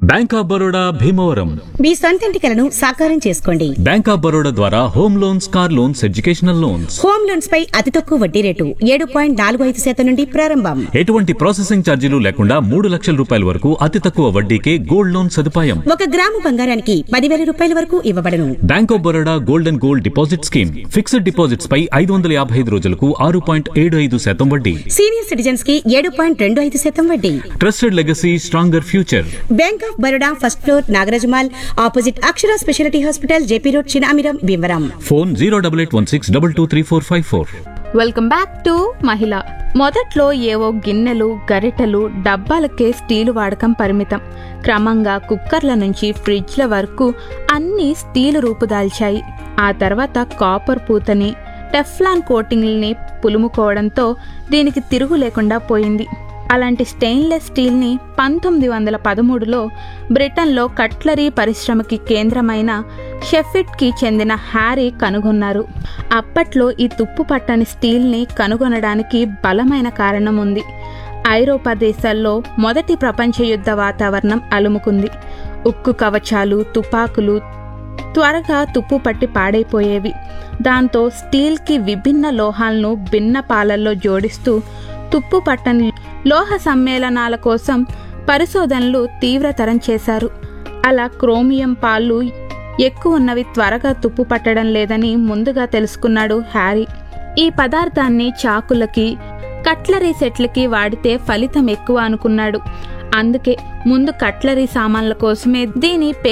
bank of Baroda Bhimavaram మీ సొంతింటి కలను సాకారం చేసుకోండి బ్యాంక్ ఆఫ్ బరోడా ద్వారా home loans car loans educational loans home loans పై అతి తక్కువ వడ్డీ రేటు ఏడు పాయింట్ నాలుగు ఐదు శాతం నుండి ప్రారంభం ఎటువంటి ప్రాసెసింగ్ ఛార్జీలు లేకుండా మూడు లక్షల రూపాయల వరకు అతి తక్కువ వడ్డీకే గోల్డ్ లోన్ సదుపాయం ఒక గ్రాము బంగారానికి పదివేల రూపాయల వరకు ఇవ్వబడను bank of Baroda gold and gold deposit scheme fixed deposits పై ఐదు వందల యాభై ఐదు రోజులకు ఆరు పాయింట్ ఏడు ఐదు శాతం వడ్డీ సీనియర్ సిటిజన్స్ కి ఏడు పాయింట్ రెండు ఐదు శాతం వడ్డీ trusted legacy stronger future bank of Baroda first floor Nagaraj mall opposite Akshara speciality hospital JP road Chinamiram Bhimavaram phone zero double eight one six double two three four five four welcome back to మహిళ మొదట్లో ఏవో గిన్నెలు గరిటెలు డబ్బాలకే స్టీలు వాడకం పరిమితం క్రమంగా కుక్కర్ల నుంచి ఫ్రిడ్జ్ల వరకు అన్నీ స్టీలు రూపుదాల్చాయి ఆ తర్వాత కాపర్ పూతని టెఫ్లాన్ కోటింగ్ని పులుముకోవడంతో దీనికి తిరుగు లేకుండా పోయింది అలాంటి స్టెయిన్లెస్ స్టీల్ని పంతొమ్మిది వందల పదమూడులో బ్రిటన్లో కట్లరీ పరిశ్రమకి కేంద్రమైన షెఫిట్కి చెందిన హ్యారీ కనుగొన్నారు అప్పట్లో ఈ తుప్పు పట్టని స్టీల్ని కనుగొనడానికి బలమైన కారణం ఉంది ఐరోపా దేశాల్లో మొదటి ప్రపంచ యుద్ధ వాతావరణం అలుముకుంది ఉక్కు కవచాలు తుపాకులు త్వరగా తుప్పు పట్టి పాడైపోయేవి దాంతో స్టీల్కి విభిన్న లోహాలను భిన్న పాలల్లో జోడిస్తూ తుప్పు పట్టని లోహ సమ్మేళనాల కోసం పరిశోధనలు తీవ్రతరం చేశారు అలా క్రోమియం పాలు ఎక్కువ ఉన్నవి త్వరగా తుప్పు పట్టడం లేదని ముందుగా తెలుసుకున్నాడు హ్యారీ ఈ పదార్థాన్ని చాకులకి కట్లరీ సెట్లకి వాడితే ఫలితం ఎక్కువ అనుకున్నాడు అందుకే ముందు కట్లరీ సామాన్ల కోసమే దీని